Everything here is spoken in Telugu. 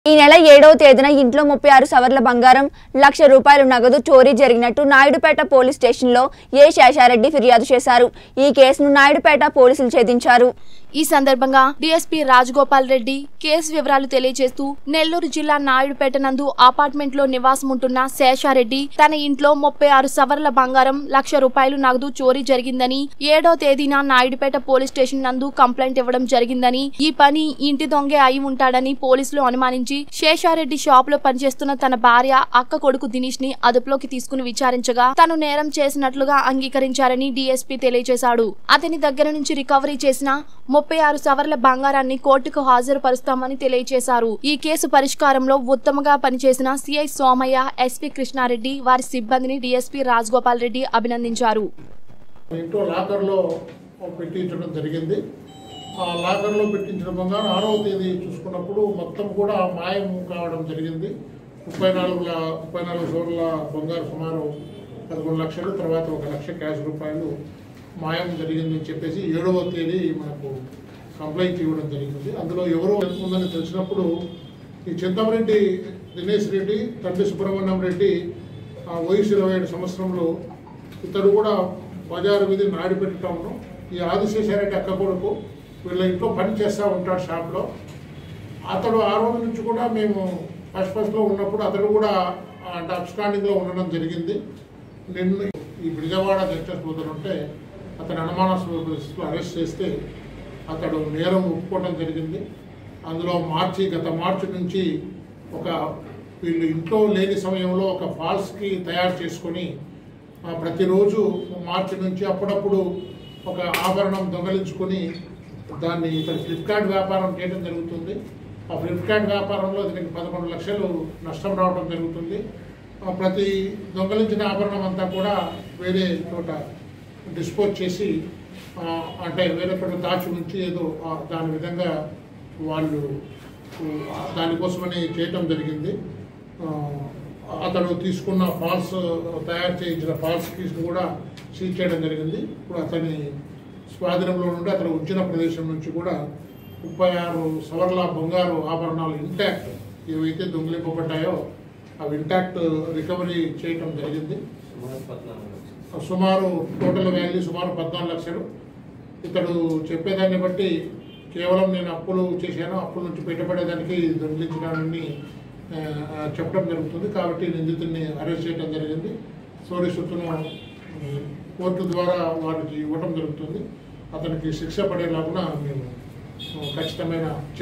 ఈ నెల ఏడవ తేదీన ఇంట్లో ముప్పై ఆరు సవర్ల బంగారం లక్ష రూపాయలు నగదు చోరీ జరిగినట్టు నాయుడుపేట పోలీస్ స్టేషన్లో ఏ శేషారెడ్డి ఫిర్యాదు చేశారు ఈ కేసును నాయుడుపేట పోలీసులు ఛేదించారు ఈ సందర్భంగా డీఎస్పీ రాజగోపాల్ రెడ్డి కేసు వివరాలు తెలియజేస్తూ నెల్లూరు జిల్లా నాయుడుపేట నందు అపార్ట్మెంట్ లో నివాసం ఉంటున్న శేషారెడ్డి తన ఇంట్లో ముప్పై ఆరు సవర్ల బంగారం లక్ష రూపాయలు నగదు చోరీ జరిగిందని ఏడో తేదీన నాయుడుపేట పోలీస్ స్టేషన్ నందు కంప్లైంట్ ఇవ్వడం జరిగిందని ఈ పని ఇంటి దొంగే అయి ఉంటాడని పోలీసులు అనుమానించి శేషారెడ్డి షాప్ లో పనిచేస్తున్న తన భార్య అక్క కొడుకు దినేష్ ని అదుపులోకి తీసుకుని విచారించగా తను నేరం చేసినట్లుగా అంగీకరించారని డీఎస్పీ తెలియజేశాడు అతని దగ్గర నుంచి రికవరీ చేసిన ముప్పై ఆరు సవర్ల బంగారాన్ని కోర్టుకు హాజరుపరుస్తామని తెలియజేశారు ఈ కేసు పరిష్కారంలో ఉత్తమంగా పనిచేసిన సిఐ సోమయ్య ఎస్పీ కృష్ణారెడ్డి వారి సిబ్బందిని డీఎస్పీ రాజగోపాల్ రెడ్డి అభినందించారు ఇంట్లో లాకర్లో పెట్టించడం జరిగింది ఆ లాకర్లో పెట్టించిన బంగారం ఆరవ తేదీ చూసుకున్నప్పుడు మొత్తం కూడా మాయం కావడం జరిగింది ముప్పై నాలుగు ల- ముప్పై నాలుగు సోర్ల బంగారు సుమారు పదకొండు లక్షలు తర్వాత ఒక లక్ష క్యాష్ రూపాయలు మాయం జరిగిందని చెప్పేసి ఏడవ తేదీ మనకు కంప్లైంట్ ఇవ్వడం జరిగింది అందులో ఎవరు ఉందని తెలిసినప్పుడు ఈ చింతమరెడ్డి దినేష్ రెడ్డి తండ్రి సుబ్రహ్మణ్యం రెడ్డి ఆ వయసు ఇరవై ఏడు సంవత్సరంలో ఇతడు కూడా బజారు వీధి నాడిపెట్టి టౌన్ ఈ ఆదిశేషారెడ్డి అక్క కొడుకు వీళ్ళ ఇంట్లో పని చేస్తూ ఉంటాడు షాప్లో అతడు ఆ రోజు నుంచి కూడా మేము ఫస్ట్ ఫస్ట్లో ఉన్నప్పుడు అతడు కూడా అంటే అబ్స్టాండింగ్లో ఉండడం జరిగింది నిన్ను ఈ విజయవాడ జస్టిస్ పోతుంటే అతను అనుమానాస్పద పరిస్థితుల్లో అరెస్ట్ చేస్తే అతడు నేరం ఒప్పుకోవడం జరిగింది అందులో మార్చి గత మార్చి నుంచి ఒక వీళ్ళు ఇంట్లో లేని సమయంలో ఒక ఫాల్స్కి తయారు చేసుకొని ఆ, ప్రతిరోజు మార్చి నుంచి అప్పుడప్పుడు ఒక ఆభరణం దొంగలించుకొని దాన్ని ఇతను ఫ్లిప్కార్ట్ వ్యాపారం చేయడం జరుగుతుంది ఆ ఫ్లిప్కార్ట్ వ్యాపారంలో దీనికి పదకొండు లక్షలు నష్టం రావడం జరుగుతుంది ఆ, ప్రతి దొంగలించిన ఆభరణం అంతా కూడా వేరే చోట డిస్పోజ్ చేసి ఆ, అంటే వేరే చోట దాచి ఉంచి ఏదో ఆ, దాని విధంగా వాళ్ళు ఆ, దానికోసమని చేయటం జరిగింది ఆ, అతడు తీసుకున్న ఫాల్స్ తయారు చేయించిన ఫాల్స్ కీస్ కూడా సీజ్ చేయడం జరిగింది ఇప్పుడు అతని స్వాధీనంలో నుండి అతను ఉంచిన ప్రదేశం నుంచి కూడా ముప్పై ఆరు సవర్ల బంగారు ఆభరణాలు ఇంటాక్ట్ ఏవైతే దొంగిలింపబడ్డాయో అవి ఇంటాక్ట్ రికవరీ చేయటం జరిగింది సుమారు టోటల్ వాల్యూ సుమారు పద్నాలుగు లక్షలు ఇతడు చెప్పేదాన్ని బట్టి కేవలం నేను అప్పులు చేశాను అప్పుల నుంచి పెట్టబడేదానికి దొంగిలించడాన్ని ఆ, ఆ, చెప్పడం జరుగుతుంది కాబట్టి నిందితుడిని అరెస్ట్ చేయడం జరిగింది సోరీ సొత్తును ఉమ్, కోర్టు ద్వారా వారికి ఇవ్వడం జరుగుతుంది అతనికి శిక్ష పడేలాగున మేము ఆ, ఖచ్చితమైన